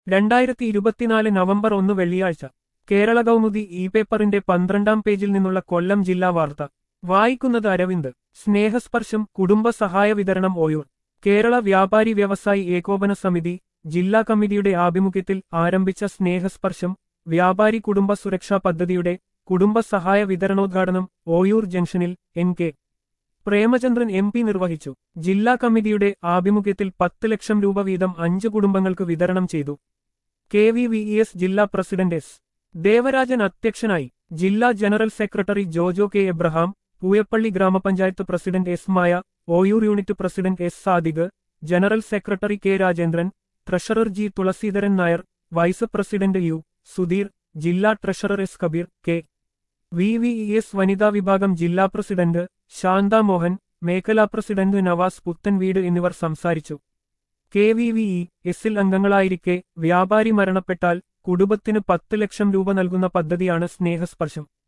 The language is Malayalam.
രണ്ടായിരത്തി ഇരുപത്തിനാല് നവംബർ ഒന്ന് വെള്ളിയാഴ്ച കേരള കൗമുദി ഇ പേപ്പറിന്റെ പന്ത്രണ്ടാം പേജിൽ നിന്നുള്ള കൊല്ലം ജില്ലാ വാർത്ത വായിക്കുന്നത് അരവിന്ദ് സ്നേഹസ്പർശം കുടുംബ സഹായ വിതരണം ഓയൂർ കേരള വ്യാപാരി വ്യവസായി ഏകോപന സമിതി ജില്ലാ കമ്മിറ്റിയുടെ ആഭിമുഖ്യത്തിൽ ആരംഭിച്ച സ്നേഹസ്പർശം വ്യാപാരി കുടുംബ സുരക്ഷാ പദ്ധതിയുടെ കുടുംബ സഹായ വിതരണോദ്ഘാടനം ഓയൂർ ജംഗ്ഷനിൽ N K Premachandran M P നിർവഹിച്ചു ജില്ലാ കമ്മിറ്റിയുടെ ആഭിമുഖ്യത്തിൽ പത്ത് ലക്ഷം രൂപ വീതം അഞ്ച് കുടുംബങ്ങൾക്ക് വിതരണം ചെയ്തു K V V E S ജില്ലാ പ്രസിഡന്റ് എസ് ദേവരാജൻ അധ്യക്ഷനായി ജില്ലാ general secretary Jojo K Abraham Pooyappally grama panchayat president S Maya Oyoor unit president S Sadiq general secretary K Rajendran treasurer G Thulasidharan Nair vice president U Sudheer ജില്ലാ treasurer S Kabeer K V V E S വനിതാ വിഭാഗം ജില്ലാ പ്രസിഡന്റ് ശാന്ത മോഹൻ മേഖലാ പ്രസിഡന്റ് നവാസ് പുത്തൻവീട് എന്നിവർ സംസാരിച്ചു കെ വി വി ഇ എസിൽ അംഗങ്ങളായിരിക്കെ വ്യാപാരി മരണപ്പെട്ടാൽ കുടുംബത്തിന് പത്ത് ലക്ഷം രൂപ നൽകുന്ന പദ്ധതിയാണ് സ്നേഹസ്പർശം